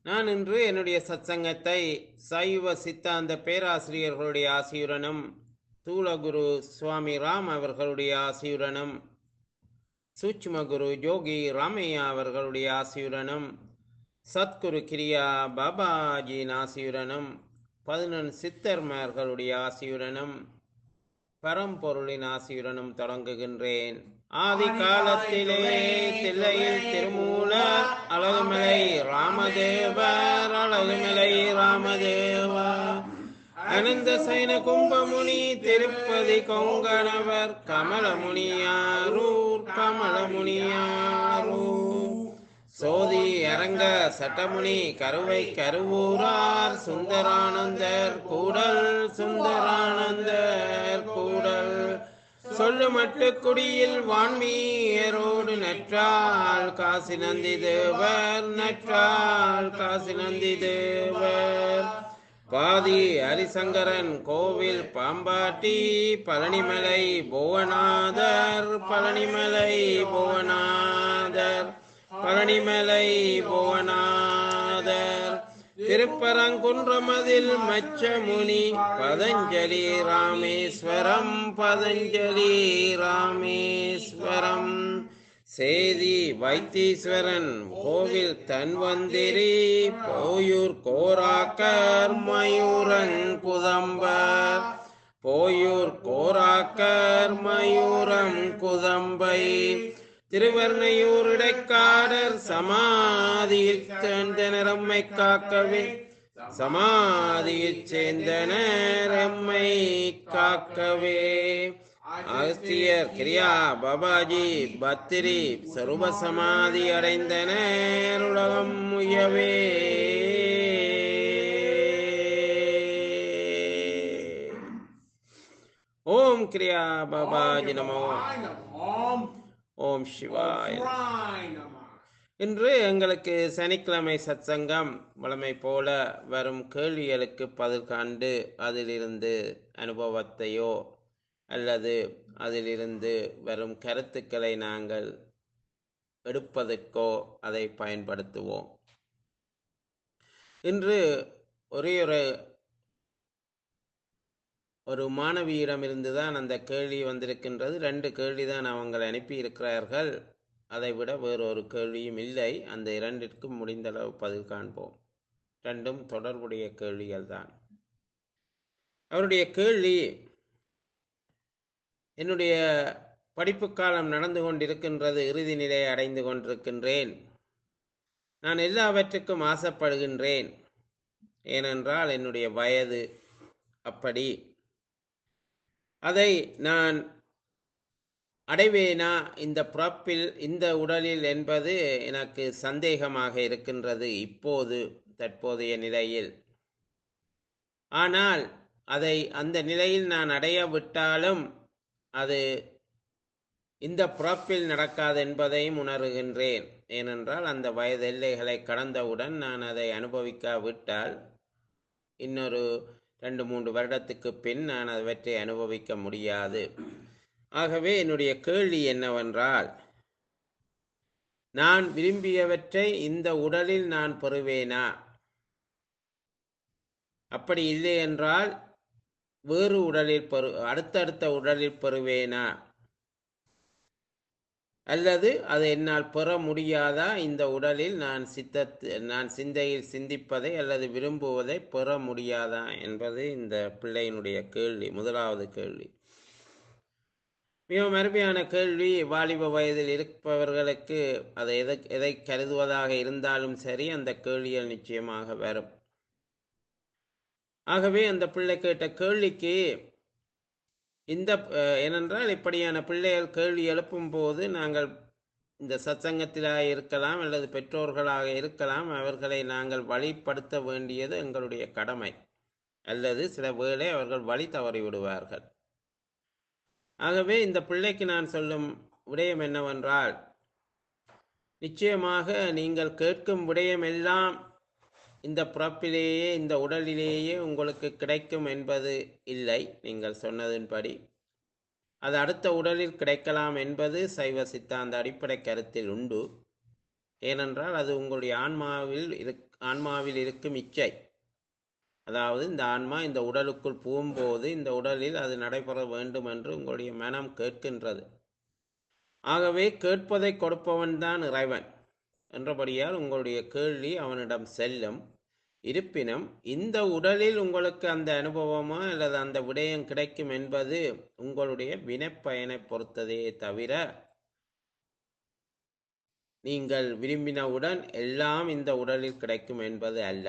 நான் இன்று என்னுடைய சத்சங்கத்தை சைவ சித்தாந்த பேராசிரியர்களுடைய ஆசியுடனும் தூளகுரு சுவாமி ராம் அவர்களுடைய ஆசியுடனும் சூட்சும குரு ஜோகி ராமையா அவர்களுடைய ஆசியுடனும் சத்குரு கிரியா பாபாஜியின் ஆசியுடனும் பதினொன்று சித்தர்மார்களுடைய ஆசியுடனும் பரம்பொருளின் ஆசியுடனும் தொடங்குகின்றேன் ஆதி காலத்திலே தில்லையில் திருமூலர் அழகுமலை ராமதேவர் அழகுமலை ராமதேவா அனந்த சைன கும்பமுனி திருப்பதி கொங்கணவர் கமலமுனியாரூர் கமலமுனியாரூர் சோதி அரங்க சட்டமுனி கருவை கருவூரார் சுந்தரானந்தர் கூடல் சுந்தரானந்தர் கூடல் சொல்லு மட்டு குடியில் வான்மீயரோடு நற்றால் காசி நந்தி தேவர் நற்றால் காசி நந்தி தேவர் பாதி ஹரிசங்கரன் கோவில் பாம்பாட்டி பழனிமலை புவனாதர் பழனிமலை புவனாதர் பழனிமலை புவனாதர் திருப்பரங்குன்றமதில் மச்சமுனி பதஞ்சலி ராமேஸ்வரம் பதஞ்சலி ராமேஸ்வரம் சேதி வைத்தீஸ்வரன் கோவில் தன்வந்திரி போயூர் கோராக்கர் மயூரங்குதம்பர் போயூர் கோராக்கர் மயூரம் குதம்பை திருவர்ணையூர் இடைக்காடர் சமாதியில் சேர்ந்தனர் எம்மை காக்கவே சமாதியில் சேர்ந்தனர் எம்மை காக்கவே அகஸ்தியர் கிரியா பாபாஜி பத்திரி சருப சமாதி அடைந்தனர் உலகம் முயவே ஓம் கிரியா பாபாஜி நமோ ஓம் ஓம் சிவாய சிவாய நம இன்று எங்களுக்கு சனிக்கிழமை சத்சங்கம் வழமை போல வரும் கேள்விகளுக்கு பதில் காண்டு அதிலிருந்து அனுபவத்தையோ அல்லது அதிலிருந்து வரும் கருத்துக்களை நாங்கள் எடுப்பதற்கோ அதை பயன்படுத்துவோம் இன்று ஒரே ஒரு ஒரு மாணவியிடமிருந்து தான் அந்த கேள்வி வந்திருக்கின்றது ரெண்டு கேள்வி தான் அவங்கள் அனுப்பி இருக்கிறார்கள் அதை விட வேறொரு கேள்வியும் இல்லை அந்த இரண்டிற்கும் முடிந்தளவு பதில் காண்போம் ரெண்டும் தொடர்புடைய கேள்விகள் தான் அவருடைய கேள்வி என்னுடைய படிப்பு காலம் நடந்து கொண்டிருக்கின்றது இறுதி நிலையை அடைந்து கொண்டிருக்கின்றேன் நான் எல்லாவற்றுக்கும் ஆசைப்படுகின்றேன் ஏனென்றால் என்னுடைய வயது அப்படி அதை நான் அடைவேனா இந்த பிறப்பில் இந்த உடலில் என்பது எனக்கு சந்தேகமாக இருக்கின்றது இப்போது தற்போதைய நிலையில் ஆனால் அதை அந்த நிலையில் நான் அடைய விட்டாலும் அது இந்த பிறப்பில் நடக்காது என்பதையும் உணர்கின்றேன் ஏனென்றால் அந்த வயது எல்லைகளை கடந்தவுடன் நான் அதை அனுபவிக்காவிட்டால் இன்னொரு ரெண்டு மூன்று வருடத்துக்கு பின் நான் அவற்றை அனுபவிக்க முடியாது ஆகவே என்னுடைய கேள்வி என்னவென்றால் நான் விரும்பியவற்றை இந்த உடலில் நான் பெறுவேனா அப்படி இல்லை என்றால் வேறு உடலில் பெறு அடுத்தடுத்த உடலில் பெறுவேனா அல்லது அதை என்னால் பெற முடியாதா இந்த உடலில் நான் சித்த நான் சிந்தையில் சிந்திப்பதை அல்லது விரும்புவதை பெற முடியாதா என்பது இந்த பிள்ளையினுடைய கேள்வி முதலாவது கேள்வி மிகவும் அருமையான கேள்வி வாலிப வயதில் இருப்பவர்களுக்கு அதை எதை எதை கருதுவதாக இருந்தாலும் சரி அந்த கேள்விகள் நிச்சயமாக வரும் ஆகவே அந்த பிள்ளை கேட்ட கேள்விக்கு இந்த அஹ், ஏனென்றால் இப்படியான பிள்ளைகள் கேள்வி எழுப்பும் போது நாங்கள் இந்த சத்சங்கத்திலாக இருக்கலாம் அல்லது பெற்றோர்களாக இருக்கலாம் அவர்களை நாங்கள் வழிப்படுத்த வேண்டியது எங்களுடைய கடமை அல்லது சில வேளை அவர்கள் வழி தவறி விடுவார்கள் ஆகவே இந்த பிள்ளைக்கு நான் சொல்லும் விடயம் என்னவென்றால் நிச்சயமாக நீங்கள் கேட்கும் விடயம் எல்லாம் இந்த பிறப்பிலேயே இந்த உடலிலேயே உங்களுக்கு கிடைக்கும் என்பது இல்லை நீங்கள் சொன்னதின்படி அது அடுத்த உடலில் கிடைக்கலாம் என்பது சைவ சித்தாந்த அடிப்படை கருத்தில் உண்டு ஏனென்றால் அது உங்களுடைய ஆன்மாவில் இருக் ஆன்மாவில் இருக்கும் இச்சை அதாவது இந்த ஆன்மா இந்த உடலுக்குள் புகும்போது இந்த உடலில் அது நடைபெற வேண்டும் என்று உங்களுடைய மனம் கேட்கின்றது ஆகவே கேட்பதை கொடுப்பவன் தான் இறைவன் என்றபடியால் உங்களுடைய கேள்வி அவனிடம் செல்லும் இருப்பினும் இந்த உடலில் உங்களுக்கு அந்த அனுபவமா அல்லது அந்த விடயம் கிடைக்கும் என்பது உங்களுடைய வினைப்பயனை பொறுத்ததே தவிர நீங்கள் விரும்பினவுடன் எல்லாம் இந்த உடலில் கிடைக்கும் என்பது அல்ல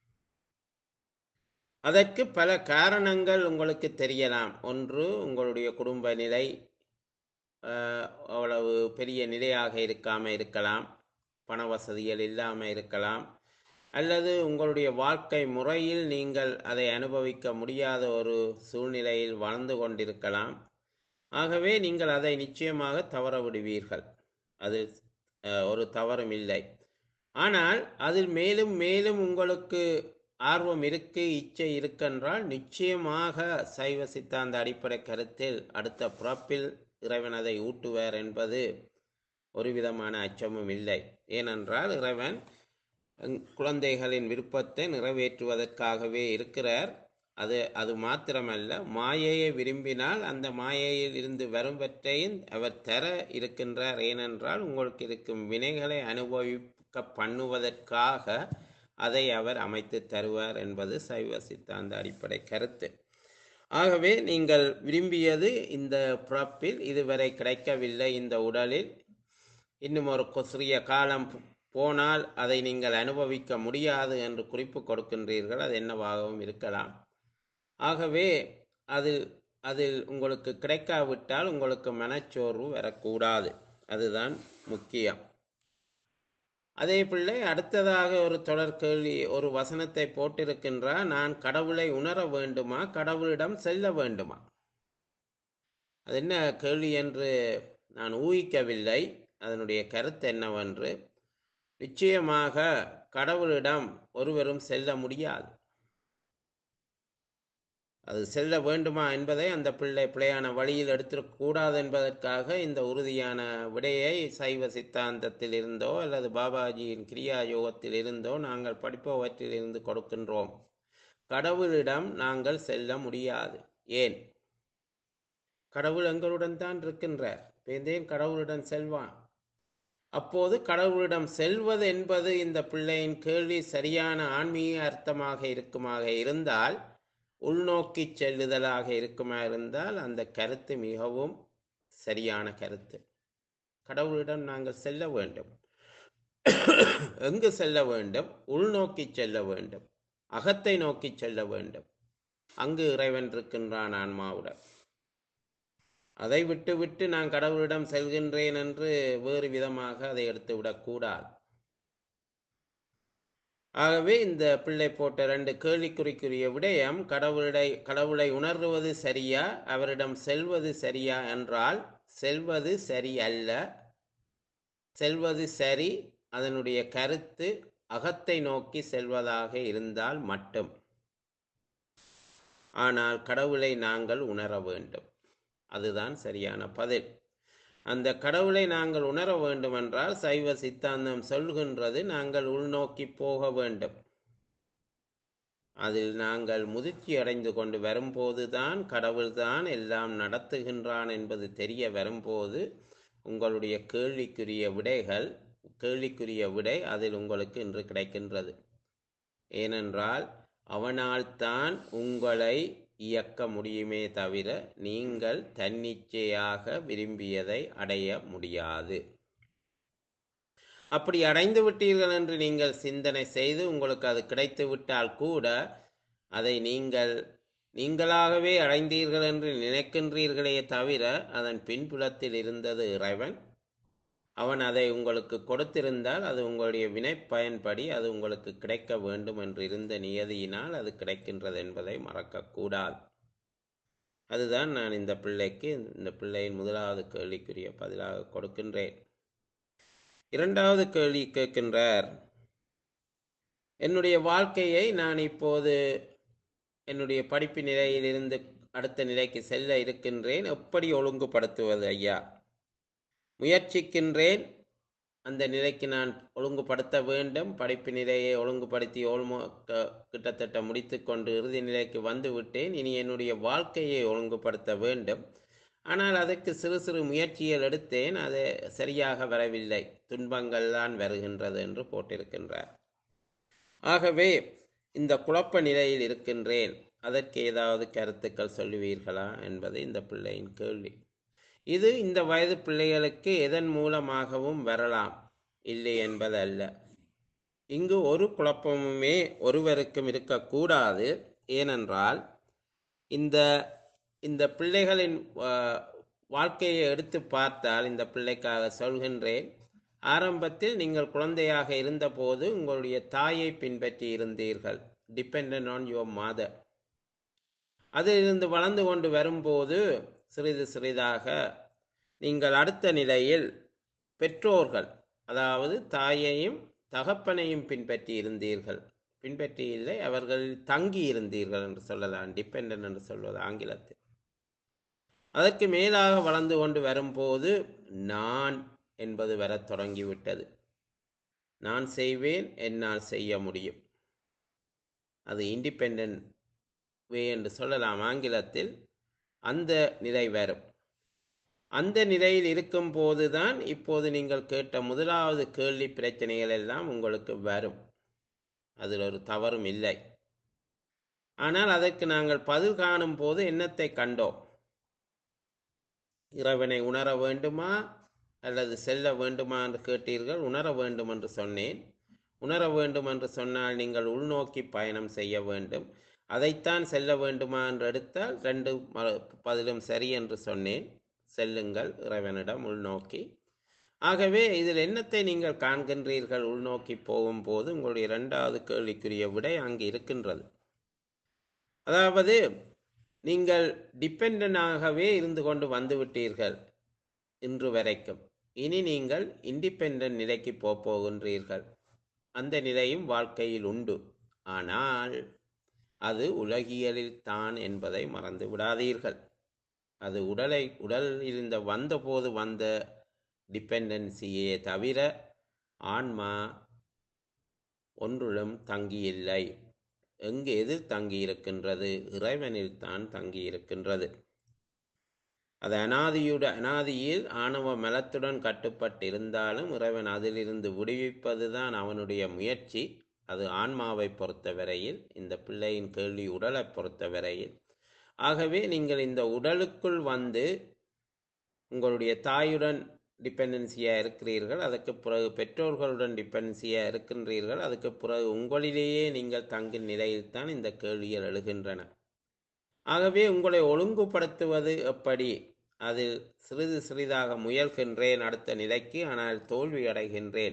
அதற்கு பல காரணங்கள் உங்களுக்கு தெரியலாம் ஒன்று உங்களுடைய குடும்ப நிலை ஆஹ், அவ்வளவு பெரிய நிலையாக இருக்காம இருக்கலாம் பண வசதிகள் இல்லாமல் இருக்கலாம் அல்லது உங்களுடைய வாழ்க்கை முறையில் நீங்கள் அதை அனுபவிக்க முடியாத ஒரு சூழ்நிலையில் வாழ்ந்து கொண்டிருக்கலாம் ஆகவே நீங்கள் அதை நிச்சயமாக தவற விடுவீர்கள் அது அஹ், ஒரு தவறும் இல்லை ஆனால் அதில் மேலும் மேலும் உங்களுக்கு ஆர்வம் இருக்கு இச்சை இருக்கென்றால் நிச்சயமாக சைவ சித்தாந்த அடிப்படை கருத்தில் அடுத்த பிறப்பில் இறைவன் அதை ஊட்டுவார் என்பது ஒரு விதமான அச்சமும் இல்லை ஏனென்றால் இறைவன் அங்- குழந்தைகளின் விருப்பத்தை நிறைவேற்றுவதற்காகவே இருக்கிறார் அது அது மாத்திரமல்ல மாயையை விரும்பினால் அந்த மாயையில் இருந்து வரும்பற்றையும் அவர் தர இருக்கின்றார் ஏனென்றால் உங்களுக்கு இருக்கும் வினைகளை அனுபவிக்க பண்ணுவதற்காக அதை அவர் அமைத்து தருவார் என்பது சைவ சித்தாந்த அடிப்படை கருத்து ஆகவே நீங்கள் விரும்பியது இந்த பிறப்பில் இதுவரை கிடைக்கவில்லை இந்த உடலில் இன்னும் ஒரு கொ- சிறிய காலம் போ- போனால் அதை நீங்கள் அனுபவிக்க முடியாது என்று குறிப்பு கொடுக்கின்றீர்கள் அது என்னவாகவும் இருக்கலாம் ஆகவே அதில் அதில் உங்களுக்கு கிடைக்காவிட்டால் உங்களுக்கு மனச்சோர்வு வரக்கூடாது அதுதான் முக்கியம் அதே பிள்ளை அடுத்ததாக ஒரு தொடர் கேள்வி ஒரு வசனத்தை போட்டிருக்கின்றார் நான் கடவுளை உணர வேண்டுமா கடவுளிடம் செல்ல வேண்டுமா அது என்ன கேள்வி என்று நான் ஊகிக்கவில்லை அதனுடைய கருத்து என்னவென்று நிச்சயமாக கடவுளிடம் ஒருவரும் செல்ல முடியாது அது செல்ல வேண்டுமா என்பதை அந்த பிள்ளை பிழையான வழியில் எடுத்துக்கூடாது என்பதற்காக இந்த உறுதியான விடையை சைவ சித்தாந்தத்தில் இருந்தோ அல்லது பாபாஜியின் கிரியா யோகத்தில் இருந்தோ நாங்கள் படிப்பவற்றில் இருந்து கொடுக்கின்றோம் கடவுளிடம் நாங்கள் செல்ல முடியாது ஏன் கடவுள் எங்களுடன் தான் இருக்கின்றார் பேந்தேன் கடவுளிடம் செல்வான் அப்போது கடவுளிடம் செல்வது என்பது இந்த பிள்ளையின் கேள்வி சரியான ஆன்மீக அர்த்தமாக இருக்குமாக இருந்தால் உள்நோக்கி செல்லுதலாக இருக்குமா இருந்தால் அந்த கருத்து மிகவும் சரியான கருத்து கடவுளிடம் நாங்கள் செல்ல வேண்டும் எங்கு செல்ல வேண்டும் உள்நோக்கி செல்ல வேண்டும் அகத்தை நோக்கி செல்ல வேண்டும் அங்கு இறைவன் இருக்கின்றான் ஆன்மாவுடன் அதை விட்டு விட்டு நான் கடவுளிடம் செல்கின்றேன் என்று வேறு விதமாக அதை எடுத்து விடக்கூடாது ஆகவே இந்த பிள்ளை போட்ட ரெண்டு கேள்விக்குறிக்குரிய விடயம் கடவுளை கடவுளை உணர்வது சரியா அவரிடம் செல்வது சரியா என்றால் செல்வது சரி அல்ல செல்வது சரி அதனுடைய கருத்து அகத்தை நோக்கி செல்வதாக இருந்தால் மட்டும் ஆனால் கடவுளை நாங்கள் உணர வேண்டும் அதுதான் சரியான பதில் அந்த கடவுளை நாங்கள் உணர வேண்டுமென்றால் சைவ சித்தாந்தம் சொல்கின்றது நாங்கள் உள்நோக்கி போக வேண்டும் அதில் நாங்கள் முதிர்ச்சி அடைந்து கொண்டு வரும்போதுதான் கடவுள்தான் எல்லாம் நடத்துகின்றான் என்பது தெரிய வரும்போது உங்களுடைய கேள்விக்குரிய விடைகள் கேள்விக்குரிய விடை அதில் உங்களுக்கு இன்று கிடைக்கின்றது ஏனென்றால் அவனால்தான் உங்களை இயக்க முடியுமே தவிர நீங்கள் தன்னிச்சையாக விரும்பியதை அடைய முடியாது அப்படி அடைந்து விட்டீர்கள் என்று நீங்கள் சிந்தனை செய்து உங்களுக்கு அது கிடைத்து விட்டால் கூட அதை நீங்கள் நீங்களாகவே அடைந்தீர்கள் என்று நினைக்கின்றீர்களே தவிர அதன் பின்புலத்தில் இருந்தது இறைவன் அவன் அதை உங்களுக்கு கொடுத்திருந்தால் அது உங்களுடைய வினை பயன்படி அது உங்களுக்கு கிடைக்க வேண்டும் என்று இருந்த நியதியினால் அது கிடைக்கின்றது என்பதை மறக்கக்கூடாது அதுதான் நான் இந்த பிள்ளைக்கு இந்த பிள்ளையின் முதலாவது கேள்விக்குரிய பதிலாக கொடுக்கின்றேன் இரண்டாவது கேள்வி கேட்கின்றார் என்னுடைய வாழ்க்கையை நான் இப்போது என்னுடைய படிப்பு நிலையிலிருந்து அடுத்த நிலைக்கு செல்ல இருக்கின்றேன் எப்படி ஒழுங்குபடுத்துவது ஐயா முயற்சிக்கின்றேன் அந்த நிலைக்கு நான் ஒழுங்குபடுத்த வேண்டும் படிப்பு நிலையை ஒழுங்குபடுத்தி ஓல்மோ க- கிட்டத்தட்ட முடித்துக்கொண்டு இறுதி நிலைக்கு வந்து விட்டேன் இனி என்னுடைய வாழ்க்கையை ஒழுங்குபடுத்த வேண்டும் ஆனால் அதற்கு சிறு சிறு முயற்சிகள் எடுத்தேன் அது சரியாக வரவில்லை துன்பங்கள் தான் வருகின்றது என்று போட்டிருக்கின்றார் ஆகவே இந்த குழப்ப நிலையில் இருக்கின்றேன் அதற்கு ஏதாவது கருத்துக்கள் சொல்லுவீர்களா என்பது இந்த பிள்ளையின் கேள்வி இது இந்த வயது பிள்ளைகளுக்கு எதன் மூலமாகவும் வரலாம் இல்லை என்பதல்ல இங்கு ஒரு குழப்பமுமே ஒருவருக்கும் இருக்கக்கூடாது ஏனென்றால் இந்த இந்த பிள்ளைகளின் ஆ, வாழ்க்கையை எடுத்து பார்த்தால் இந்த பிள்ளைக்காக சொல்கின்றேன் ஆரம்பத்தில் நீங்கள் குழந்தையாக இருந்தபோது உங்களுடைய தாயை பின்பற்றி இருந்தீர்கள் டிபெண்ட் ஆன் யுவர் mother அதிலிருந்து வளர்ந்து கொண்டு வரும்போது சிறிது சிறிதாக நீங்கள் அடுத்த நிலையில் பெற்றோர்கள் அதாவது தாயையும் தகப்பனையும் பின்பற்றி இருந்தீர்கள் பின்பற்றி இல்லை அவர்கள் தங்கி இருந்தீர்கள் என்று சொல்லலாம் டிபெண்ட் என்று சொல்வது ஆங்கிலத்தில் அதற்கு மேலாக வளர்ந்து கொண்டு வரும்போது நான் என்பது வரத் தொடங்கிவிட்டது நான் செய்வேன் என்னால் செய்ய முடியும் அது இண்டிபெண்ட் வே என்று சொல்லலாம் ஆங்கிலத்தில் அந்த நிலை வரும் அந்த நிலையில் இருக்கும் போதுதான் இப்போது நீங்கள் கேட்ட முதலாவது கேள்வி பிரச்சனைகள் எல்லாம் உங்களுக்கு வரும் அதில் ஒரு தவறும் இல்லை ஆனால் அதற்கு நாங்கள் பதில் காணும் போது என்னத்தை கண்டோம் இறைவனை உணர வேண்டுமா அல்லது செல்ல வேண்டுமா என்று கேட்டீர்கள் உணர வேண்டும் என்று சொன்னேன் உணர வேண்டும் என்று சொன்னால் நீங்கள் உள்நோக்கி பயணம் செய்ய வேண்டும் அதைத்தான் செல்ல வேண்டுமா என்று எடுத்தால் ரெண்டு ம- பதிலும் சரி என்று சொன்னேன் செல்லுங்கள் இறைவனிடம் உள்நோக்கி ஆகவே இதில் என்னத்தை நீங்கள் காண்கின்றீர்கள் உள்நோக்கி போகும்போது உங்களுடைய இரண்டாவது கேள்விக்குரிய விடை அங்கு இருக்கின்றது அதாவது நீங்கள் டிபெண்டனாகவே இருந்து கொண்டு வந்துவிட்டீர்கள் இன்று வரைக்கும் இனி நீங்கள் இண்டிபெண்ட் நிலைக்கு போப் போகின்றீர்கள் அந்த நிலையும் வாழ்க்கையில் உண்டு ஆனால் அது உலகியலில் தான் என்பதை மறந்து விடாதீர்கள் அது உடலை உடலில் இருந்த வந்தபோது வந்த டிபெண்டன்சியே தவிர ஆன்மா ஒன்றிலும் தங்கியில்லை எங்கு எதில் தங்கியிருக்கின்றது இறைவனில் தான் தங்கியிருக்கின்றது அது அனாதியுட அனாதியில் ஆணவ மலத்துடன் கட்டுப்பட்டிருந்தாலும் இறைவன் அதிலிருந்து விடுவிப்பதுதான் அவனுடைய முயற்சி அது ஆன்மாவை பொறுத்தவரையில் இந்த பிள்ளையின் கேள்வி உடலை பொறுத்தவரையில் ஆகவே நீங்கள் இந்த உடலுக்குள் வந்து உங்களுடைய தாயுடன் டிபெண்டன்சியாக இருக்கிறீர்கள் அதுக்கு பிறகு பெற்றோர்களுடன் டிபெண்டன்சியாக இருக்கின்றீர்கள் அதுக்கு பிறகு உங்களிலேயே நீங்கள் தங்கும் நிலையில்தான் இந்த கேள்விகள் எழுகின்றன ஆகவே உங்களை ஒழுங்குபடுத்துவது எப்படி அதில் சிறிது சிறிதாக முயல்கின்றேன் அடுத்த நிலைக்கு ஆனால் தோல்வி அடைகின்றேன்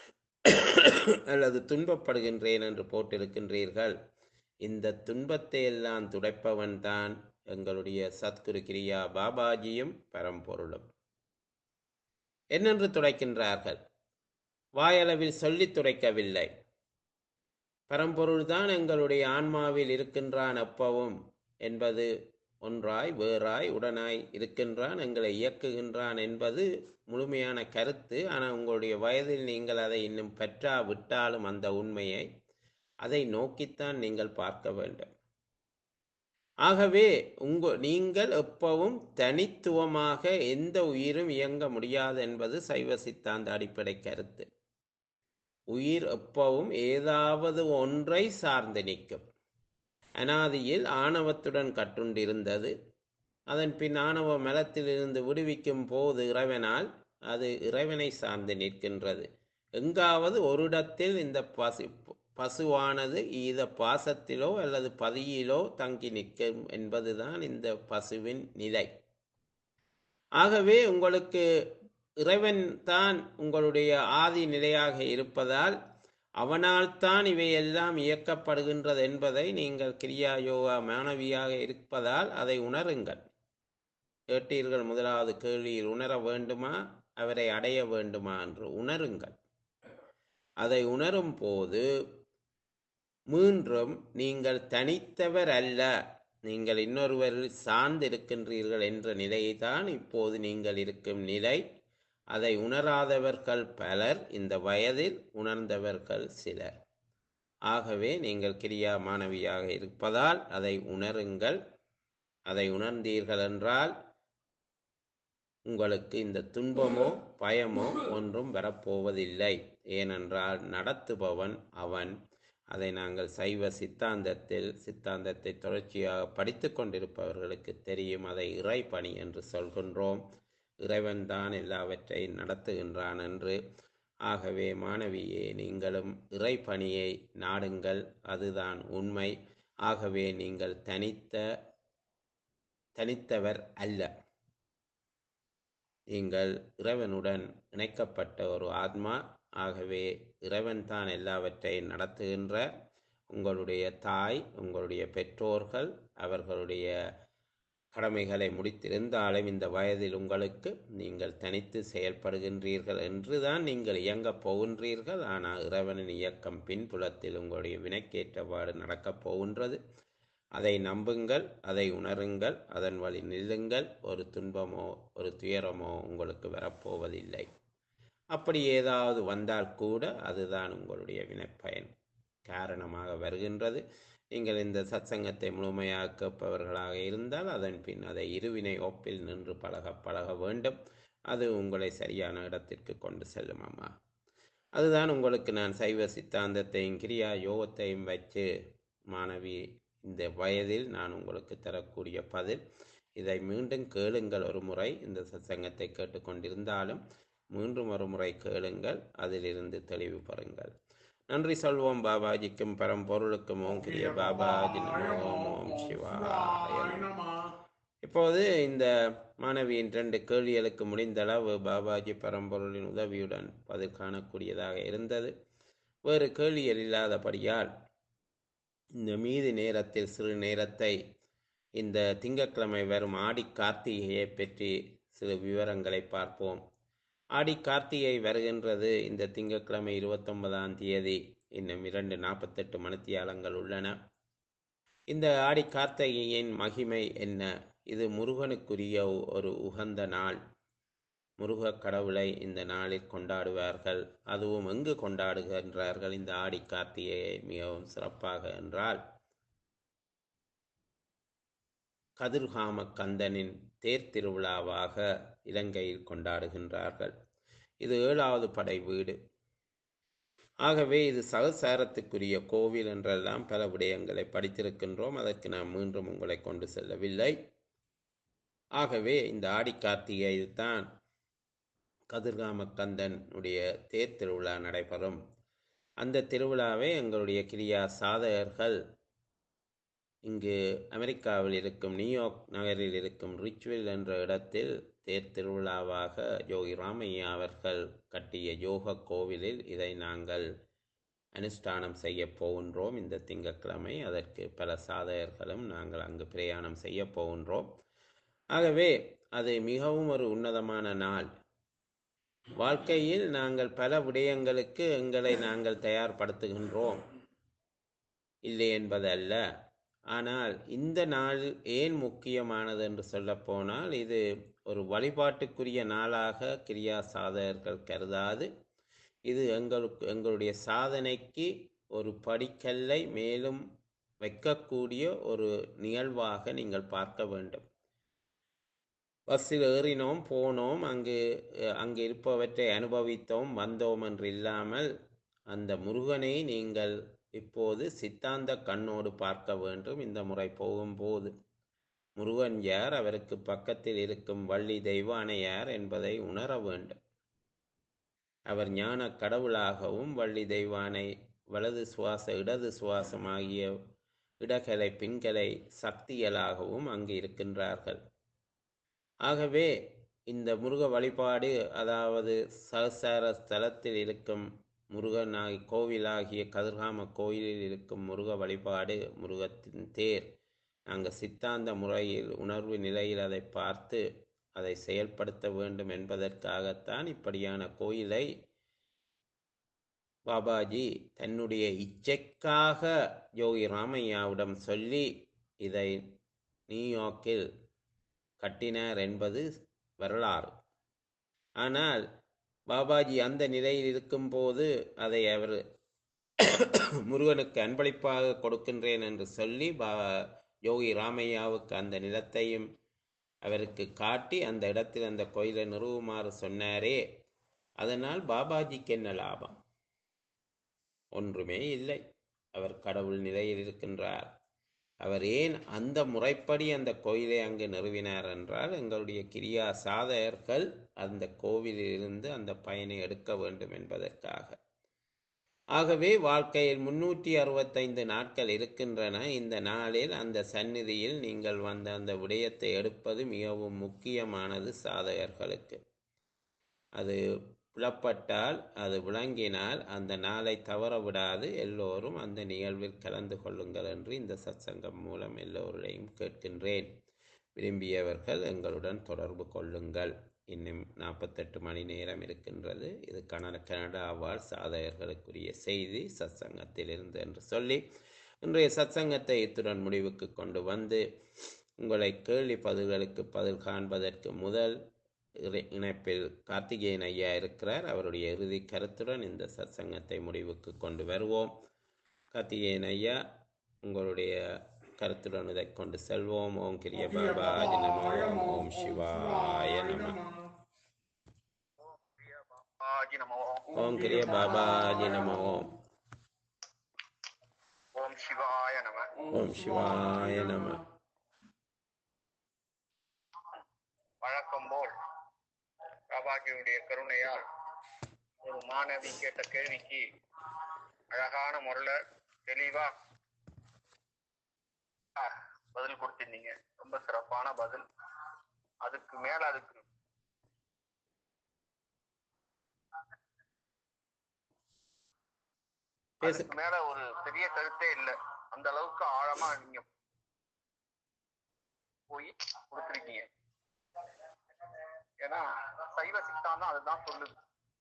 அல்லது துன்பப்படுகின்றேன் என்று போட்டிருக்கின்றீர்கள் இந்த துன்பத்தை எல்லாம் துடைப்பவன் தான் எங்களுடைய சத்குரு கிரியா பாபாஜியும் பரம்பொருளும் என்னென்று துடைக்கின்றார்கள் வாயளவில் சொல்லித் துடைக்கவில்லை பரம்பொருள்தான் எங்களுடைய ஆன்மாவில் இருக்கின்றான் எப்பவும் என்பது ஒன்றாய் வேறாய் உடனாய் இருக்கின்றான் எங்களை இயக்குகின்றான் என்பது முழுமையான கருத்து ஆனால் உங்களுடைய வயதில் நீங்கள் அதை இன்னும் பெற்றா விட்டாலும் அந்த உண்மையை அதை நோக்கித்தான் நீங்கள் பார்க்க வேண்டும் ஆகவே உங்க நீங்கள் எப்பவும் தனித்துவமாக எந்த உயிரும் இயங்க முடியாது என்பது சைவ சித்தாந்த அடிப்படை கருத்து உயிர் எப்பவும் ஏதாவது ஒன்றை சார்ந்து நிற்கும் அனாதியில் ஆணவத்துடன் கட்டுண்டிருந்தது அதன் பின் ஆணவ மலத்திலிருந்து விடுவிக்கும் போது இறைவனால் அது இறைவனை சார்ந்து நிற்கின்றது எங்காவது ஒரு இடத்தில் இந்த பசு பசுவானது ஈத பாசத்திலோ அல்லது பதியிலோ தங்கி நிற்கும் என்பதுதான் இந்த பசுவின் நிலை ஆகவே உங்களுக்கு இறைவன் தான் உங்களுடைய ஆதி நிலையாக இருப்பதால் அவனால் தான் இவையெல்லாம் இயக்கப்படுகின்றது என்பதை நீங்கள் கிரியா யோகா மாணவியாக இருப்பதால் அதை உணருங்கள் கேட்டீர்கள் முதலாவது கேள்வியில் உணர வேண்டுமா அவரை அடைய வேண்டுமா என்று உணருங்கள் அதை உணரும் போது மீண்டும் நீங்கள் தனித்தவர் அல்ல நீங்கள் இன்னொருவரில் சார்ந்து இருக்கின்றீர்கள் என்ற நிலைதான் இப்போது நீங்கள் இருக்கும் நிலை அதை உணராதவர்கள் பலர் இந்த வயதில் உணர்ந்தவர்கள் சிலர் ஆகவே நீங்கள் கிரியா மாணவியாக இருப்பதால் அதை உணருங்கள் அதை உணர்ந்தீர்கள் என்றால் உங்களுக்கு இந்த துன்பமோ பயமோ ஒன்றும் வரப்போவதில்லை ஏனென்றால் நடத்துபவன் அவன் அதை நாங்கள் சைவ சித்தாந்தத்தில் சித்தாந்தத்தை தொடர்ச்சியாக படித்து கொண்டிருப்பவர்களுக்கு தெரியும் அதை இறைப்பணி என்று சொல்கின்றோம் இறைவன்தான் எல்லாவற்றையும் நடத்துகின்றான் என்று ஆகவே மாணவியே நீங்களும் இறைப்பணியை நாடுங்கள் அதுதான் உண்மை ஆகவே நீங்கள் தனித்த தனித்தவர் அல்ல நீங்கள் இறைவனுடன் இணைக்கப்பட்ட ஒரு ஆத்மா ஆகவே இறைவன் தான் எல்லாவற்றையும் நடத்துகின்ற உங்களுடைய தாய் உங்களுடைய பெற்றோர்கள் அவர்களுடைய கடமைகளை முடித்திருந்தாலும் இந்த வயதில் உங்களுக்கு நீங்கள் தனித்து செயல்படுகின்றீர்கள் என்றுதான் நீங்கள் இயங்கப் போகின்றீர்கள் ஆனால் இறைவனின் இயக்கம் பின்புலத்தில் உங்களுடைய வினைக்கேற்றவாறு நடக்கப் போகின்றது அதை நம்புங்கள் அதை உணருங்கள் அதன் வழி நில்லுங்கள் ஒரு துன்பமோ ஒரு துயரமோ உங்களுக்கு வரப்போவதில்லை அப்படி ஏதாவது வந்தால் கூட அதுதான் உங்களுடைய வினைப்பயன் காரணமாக வருகின்றது நீங்கள் இந்த சத்சங்கத்தை முழுமையாக கேட்பவர்களாக இருந்தால் அதன் பின் அதை இருவினை ஒப்பில் நின்று பழக பழக வேண்டும் அது உங்களை சரியான இடத்திற்கு கொண்டு செல்லும் அம்மா அதுதான் உங்களுக்கு நான் சைவ சித்தாந்தத்தையும் கிரியா யோகத்தையும் வச்சு மாணவி இந்த வயதில் நான் உங்களுக்கு தரக்கூடிய பதில் இதை மீண்டும் கேளுங்கள் ஒரு முறை இந்த சத்சங்கத்தை கேட்டுக்கொண்டிருந்தாலும் மீண்டும் ஒரு முறை கேளுங்கள் அதிலிருந்து தெளிவு பெறுங்கள் நன்றி சொல்வோம் பாபாஜிக்கும் பரம்பொருளுக்கும் ஓம் கிரிய பாபாஜி நமோ ஓம் ஓம் சிவாய நமோ. இப்போது இந்த மாணவியின் ரெண்டு கேள்விகளுக்கு முடிந்த அளவு பாபாஜி பரம்பொருளின் உதவியுடன் பதில் காணக்கூடியதாக இருந்தது வேறு கேள்விகள் இல்லாதபடியால் இந்த மீதி நேரத்தில் சிறு நேரத்தை இந்த திங்கட்கிழமை வரும் ஆடி கார்த்திகையை பற்றி சில விவரங்களை பார்ப்போம் ஆடி கார்த்திகை வருகின்றது இந்த திங்கட்கிழமை இருபத்தொன்பதாம் தேதி இன்னும் இரண்டு நாற்பத்தெட்டு மணித்தியாலங்கள் உள்ளன இந்த ஆடி கார்த்திகையின் மகிமை என்ன இது முருகனுக்குரிய ஒரு உகந்த நாள் முருகக் கடவுளை இந்த நாளில் கொண்டாடுவார்கள் அதுவும் எங்கு கொண்டாடுகின்றார்கள் இந்த ஆடி கார்த்திகையை மிகவும் சிறப்பாக என்றால் கதிர்காம கந்தனின் தேர் திருவிழாவாக இலங்கையில் கொண்டாடுகின்றார்கள் இது ஏழாவது படை வீடு ஆகவே இது சகசாரத்துக்குரிய கோவில் என்றெல்லாம் பல விடயங்களை படித்திருக்கின்றோம் அதற்கு நான் மீண்டும் உங்களை கொண்டு செல்லவில்லை ஆகவே இந்த ஆடி கார்த்திகையில் தான் கதிர்காம கந்தனுடைய தேர் திருவிழா நடைபெறும் அந்த திருவிழாவை எங்களுடைய கிரியா சாதகர்கள் இங்கு அமெரிக்காவில் இருக்கும் நியூயார்க் நகரில் இருக்கும் ரிச்வில் என்ற இடத்தில் தேர் திருவிழாவாக யோகி ராமையா அவர்கள் கட்டிய யோக கோவிலில் இதை நாங்கள் அனுஷ்டானம் செய்ய போகின்றோம் இந்த திங்கட்கிழமை அதற்கு பல சாதகர்களும் நாங்கள் அங்கு பிரயாணம் செய்ய போகின்றோம் ஆகவே அது மிகவும் ஒரு உன்னதமான நாள் வாழ்க்கையில் நாங்கள் பல விடயங்களுக்கு எங்களை நாங்கள் தயார்படுத்துகின்றோம் இல்லை என்பதல்ல ஆனால் இந்த நாள் ஏன் முக்கியமானது என்று சொல்லப்போனால் இது ஒரு வழிபாட்டுக்குரிய நாளாக கிரியா சாதகர்கள் கருதாது இது எங்களுக்கு எங்களுடைய சாதனைக்கு ஒரு படிக்கல்லை மேலும் வைக்கக்கூடிய ஒரு நிகழ்வாக நீங்கள் பார்க்க வேண்டும் பஸ்ஸில் ஏறினோம் போனோம் அங்கு அஹ், அங்கு இருப்பவற்றை அனுபவித்தோம் வந்தோம் என்று இல்லாமல் அந்த முருகனை நீங்கள் இப்போது சித்தாந்த கண்ணோடு பார்க்க வேண்டும் இந்த முறை போகும்போது முருகன் யார் அவருக்கு பக்கத்தில் இருக்கும் வள்ளி தெய்வானை யார் என்பதை உணர வேண்டும் அவர் ஞான கடவுளாகவும் வள்ளி தெய்வானை வலது சுவாச இடது சுவாசம் ஆகிய இடகலை பின்கலை சக்திகளாகவும் அங்கு இருக்கின்றார்கள் ஆகவே இந்த முருக வழிபாடு அதாவது சகசார ஸ்தலத்தில் இருக்கும் முருகனாகி கோவிலாகிய கதிர்காம கோயிலில் இருக்கும் முருக வழிபாடு முருகத்தின் தேர் நாங்கள் சித்தாந்த முறையில் உணர்வு நிலையில் அதை பார்த்து அதை செயல்படுத்த வேண்டும் என்பதற்காகத்தான் இப்படியான கோயிலை பாபாஜி தன்னுடைய இச்சைக்காக யோகி ராமையாவிடம் சொல்லி இதை நியூயார்க்கில் கட்டினார் என்பது வரலாறு ஆனால் பாபாஜி அந்த நிலையில் இருக்கும்போது அதை அவர் முருகனுக்கு அன்பளிப்பாக கொடுக்கின்றேன் என்று சொல்லி பா யோகி ராமையாவுக்கு அந்த நிலத்தையும் அவருக்கு காட்டி அந்த இடத்தில் அந்த கோயிலை நிறுவுமாறு சொன்னாரே அதனால் பாபாஜிக்கு என்ன லாபம் ஒன்றுமே இல்லை அவர் கடவுள் நிலையில் இருக்கின்றார் அவர் ஏன் அந்த முறைப்படி அந்த கோயிலை அங்கு நிறுவினார் என்றால் எங்களுடைய கிரியா சாதகர்கள் அந்த கோவிலிலிருந்து அந்த பயனை எடுக்க வேண்டும் என்பதற்காக ஆகவே வாழ்க்கையில் முன்னூற்றி அறுபத்தைந்து நாட்கள் இருக்கின்றன இந்த நாளில் அந்த சந்நிதியில் நீங்கள் வந்த அந்த விடயத்தை எடுப்பது மிகவும் முக்கியமானது சாதகர்களுக்கு அது புலப்பட்டால் அது விளங்கினால் அந்த நாளை தவற விடாது எல்லோரும் அந்த நிகழ்வில் கலந்து கொள்ளுங்கள் என்று இந்த சத்சங்கம் மூலம் எல்லோருடையும் கேட்கின்றேன் விரும்பியவர்கள் எங்களுடன் தொடர்பு கொள்ளுங்கள் இன்னும் நாற்பத்தெட்டு மணி நேரம் இருக்கின்றது இது கனடா கனடா வாழ் சாதகர்களுக்குரிய செய்தி சத்சங்கத்திலிருந்து என்று சொல்லி இன்றைய சத்சங்கத்தை இத்துடன் முடிவுக்கு கொண்டு வந்து உங்களை கேள்வி பதில்களுக்கு பதில் காண்பதற்கு முதல் இறை- இணைப்பில் கார்த்திகேயன் ஐயா இருக்கிறார் அவருடைய இறுதி கருத்துடன் இந்த சத்சங்கத்தை முடிவுக்கு கொண்டு வருவோம் கார்த்திகேயன் ஐயா உங்களுடைய கருத்துடன் இதை கொண்டு செல்வோம் ஓம் கிரிய பாபாஜி நமோ ஓம் சிவாய நம ஆஜி நமோ ஓம் கிரிய பாபாஜி நமோ ஓம் சிவாய நம ஓம் சிவாய நம வழக்கம் போல் பாபாஜியுடைய கருணையால் ஒரு மாணவி கேட்ட கேள்விக்கு அழகான முறையில தெளிவா பதில் கொடுத்திருந்தீங்க ரொம்ப சிறப்பான பதில் அதுக்கு மேல அதுக்கு பேசு அதுக்கு மேல ஒரு பெரிய கருத்தே இல்ல அந்த அளவுக்கு ஆழமா நீங்க போய் கொடுத்துருக்கீங்க ஏன்னா சைவ சித்தாந்தம் அதுதான் சொல்லுது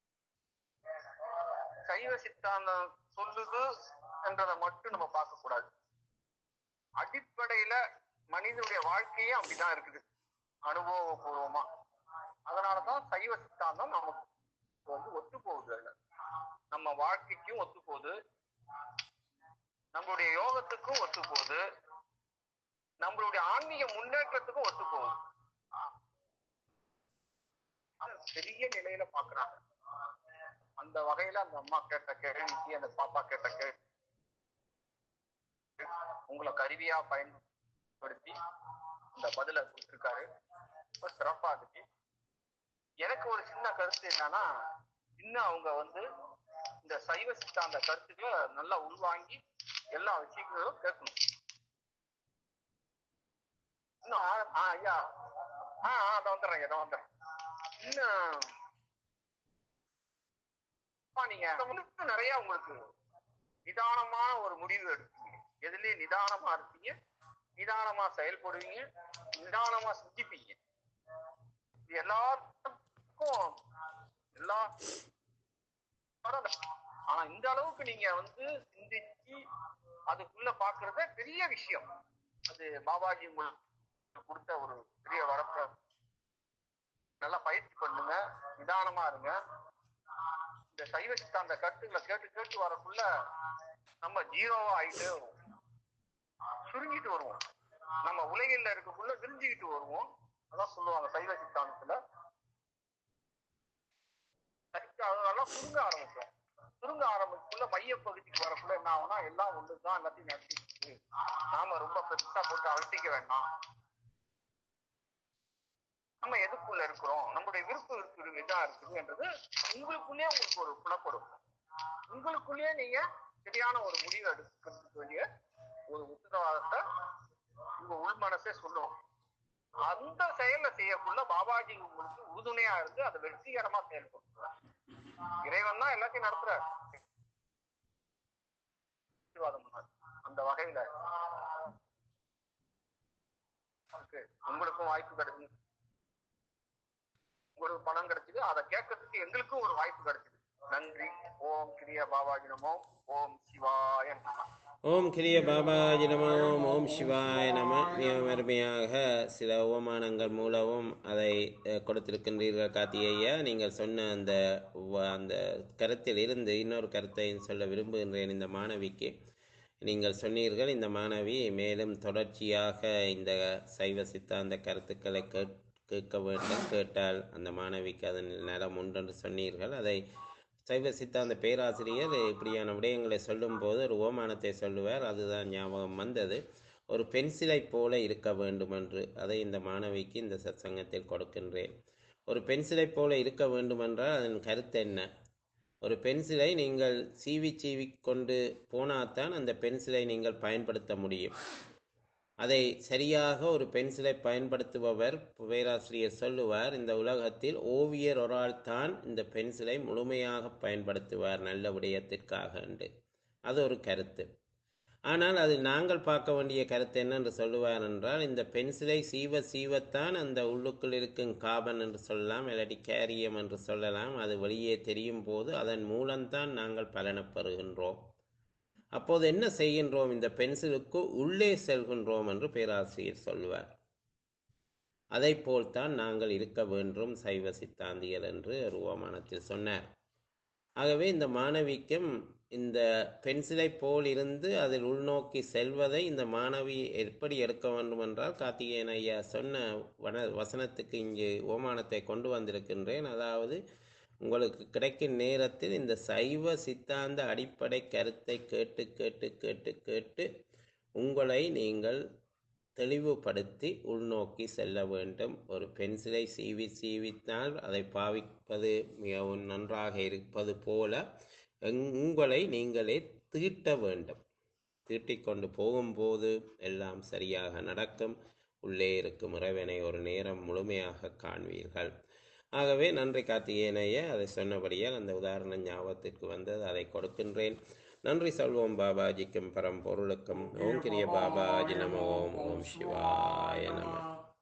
சைவ சித்தாந்தம் சொல்லுது என்றதை மட்டும் நம்ம பார்க்க கூடாது அடிப்படையில மனிதனுடைய வாழ்க்கையே அப்படிதான் இருக்குது அனுபவபூர்வமா அதனாலதான் சைவ சித்தாந்தம் நமக்கு வந்து ஒத்து போகுது அதுல நம்ம வாழ்க்கைக்கும் ஒத்து போகுது நம்மளுடைய யோகத்துக்கும் ஒத்து போகுது நம்மளுடைய ஆன்மீக முன்னேற்றத்துக்கும் ஒத்து போகுது அது பெரிய நிலையில பாக்குறாங்க அந்த வகையில அந்த அம்மா கேட்ட கேள்விக்கு அந்த பாப்பா கேட்ட கேள்வி உங்களை கருவியா பயன்படுத்தி இந்த பதில கொடுத்திருக்காரு ரொம்ப சிறப்பா இருந்துச்சு எனக்கு ஒரு சின்ன கருத்து என்னன்னா இன்னும் அவங்க வந்து இந்த சைவ சித்தாந்த கருத்துக்களை நல்லா உள்வாங்கி எல்லா விஷயங்களும் கேட்கணும் இன்னும் ஆழ- ஆ, ஐயா ஆ ஆ இதை வந்துடுறேன் இதை வந்துடுறேன் இன்னும் அப்பா, நீங்க இன்னும் நிறைய உங்களுக்கு நிதானமான ஒரு முடிவு எடுப்பீங்க எதுலயும் நிதானமா இருப்பீங்க நிதானமா செயல்படுவீங்க நிதானமா சிந்திப்பீங்க இது எல்லாத்துக்கும் எல்லா ஆனா இந்த அளவுக்கு நீங்க வந்து சிந்திச்சு அதுக்குள்ள பாக்குறத பெரிய விஷயம் அது பாபாஜி உங்களுக்கு கொடுத்த ஒரு பெரிய வரப்ப நல்லா பயிற்சி பண்ணுங்க நிதானமா இருங்க இந்த சைவ சித்தாந்த கருத்துக்களை கேட்டு கேட்டு வரக்குள்ள நம்ம ஜீரோவா ஆயிட்டே வருவோம் சுருங்கிட்டு வருவோம் நம்ம உலகில் இருக்கக்குள்ள விரிஞ்சுக்கிட்டு வருவோம் அதான் சொல்லுவாங்க சைவ சித்தாந்தத்துல சைவ- அதெல்லாம் சுருங்க ஆரம்பிக்கும் சுருங்க ஆரம்பிக்குள்ள மைய பகுதிக்கு வரக்குள்ள என்ன ஆகும்னா எல்லாம் ஒண்ணுதான் எல்லாத்தையும் நடத்திட்டு நாம ரொம்ப பெருசா போட்டு அழட்டிக்க வேண்டாம் நம்ம எதுக்குள்ள இருக்கிறோம் நம்முடைய விருப்பம் இருக்குது இதான் இருக்குது என்றது உங்களுக்குள்ளேயே உங்களுக்கு ஒரு புலப்படும் உங்களுக்குள்ளேயே நீங்க சரியான ஒரு முடிவு எடுக்கிறதுக்கு வேண்டிய ஒரு உத்தரவாதத்தை உங்க உள் மனசே சொல்லும் அந்த செயலை செய்யக்குள்ள பாபாஜி உங்களுக்கு உறுதுணையா இருந்து அதை வெற்றிகரமா செயல்படுத்துறார் இறைவன் தான் எல்லாத்தையும் நடத்துறாரு ஆசீர்வாதம் பண்ணாரு. அந்த வகையில அதுக்கு உங்களுக்கும் வாய்ப்பு கிடைச்சு உங்களுக்கு பணம் கிடைச்சது அதை கேட்கறதுக்கு எங்களுக்கும் ஒரு வாய்ப்பு கிடைச்சது நன்றி ஓம் கிரியா பாபாஜி நமோ ஓம் சிவாய நம ஓம் கிரிய பாபாஜி நம ஓம் ஓம் சிவாய நம மிகவும் அருமையாக சில உபமானங்கள் மூலமும் அதை அஹ், கொடுத்திருக்கின்றீர்கள் கார்த்திகேயா நீங்கள் சொன்ன அந்த வ- அந்த கருத்தில் இருந்து இன்னொரு கருத்தை சொல்ல விரும்புகின்றேன் இந்த மாணவிக்கு நீங்கள் சொன்னீர்கள் இந்த மாணவி மேலும் தொடர்ச்சியாக இந்த சைவ சித்தாந்த கருத்துக்களை கேட்- கேட்க வேண்டும் கேட்டால் அந்த மாணவிக்கு அதன் நலம் உண்டென்று சொன்னீர்கள் அதை சைவ சித்தாந்த பேராசிரியர் இப்படியான விடயங்களை சொல்லும்போது ஒரு ஓமானத்தை சொல்லுவார் அதுதான் ஞாபகம் வந்தது ஒரு பென்சிலை போல இருக்க வேண்டும் என்று அதை இந்த மாணவிக்கு இந்த சத்சங்கத்தில் கொடுக்கின்றேன் ஒரு பென்சிலை போல இருக்க வேண்டுமென்றால் அதன் கருத்து என்ன ஒரு பென்சிலை நீங்கள் சீவி சீவி கொண்டு போனால்தான் அந்த பென்சிலை நீங்கள் பயன்படுத்த முடியும் அதை சரியாக ஒரு பென்சிலை பயன்படுத்துபவர் பேராசிரியர் சொல்லுவார் இந்த உலகத்தில் ஓவியர் ஒரு ஆள் தான் இந்த பென்சிலை முழுமையாக பயன்படுத்துவார் நல்ல விடயத்திற்காக என்று அது ஒரு கருத்து ஆனால் அது நாங்கள் பார்க்க வேண்டிய கருத்து என்னென்று சொல்லுவார் என்றால் இந்த பென்சிலை சீவ சீவத்தான் அந்த உள்ளுக்குள் இருக்கும் காபன் என்று சொல்லலாம் இல்லாட்டி கேரியம் என்று சொல்லலாம் அது வெளியே தெரியும் போது அதன் மூலம்தான் நாங்கள் பலனை பெறுகின்றோம் அப்போது என்ன செய்கின்றோம் இந்த பென்சிலுக்கு உள்ளே செல்கின்றோம் என்று பேராசிரியர் சொல்லுவார் அதை போல்தான் நாங்கள் இருக்க வேண்டும் சைவ சித்தாந்திகள் என்று ஒரு ஓமானத்தில் சொன்னார் ஆகவே இந்த மாணவிக்கும் இந்த பென்சிலை போல் இருந்து அதில் உள்நோக்கி செல்வதை இந்த மாணவி எப்படி எடுக்க வேண்டும் என்றால் கார்த்திகேயன் ஐயா சொன்ன வன வசனத்துக்கு இங்கு ஓமானத்தை கொண்டு வந்திருக்கின்றேன் அதாவது உங்களுக்கு கிடைக்கும் நேரத்தில் இந்த சைவ சித்தாந்த அடிப்படை கருத்தை கேட்டு கேட்டு கேட்டு கேட்டு உங்களை நீங்கள் தெளிவுபடுத்தி உள்நோக்கி செல்ல வேண்டும் ஒரு பென்சிலை சீவி சீவித்தால் அதை பாவிப்பது மிகவும் நன்றாக இருப்பது போல எங்- உங்களை நீங்களே தீட்ட வேண்டும் தீட்டிக் கொண்டு போகும்போது எல்லாம் சரியாக நடக்கும் உள்ளே இருக்கும் இறைவனை ஒரு நேரம் முழுமையாக காண்பீர்கள் ஆகவே நன்றி கார்த்திகேயனைய அதை சொன்னபடியால் அந்த உதாரணம் ஞாபகத்திற்கு வந்தது அதை கொடுக்கின்றேன் நன்றி சொல்வோம் பாபாஜிக்கும் பரம்பொருளுக்கும் ஓம் கிரிய பாபாஜி நம ஓம் ஓம் சிவாய நம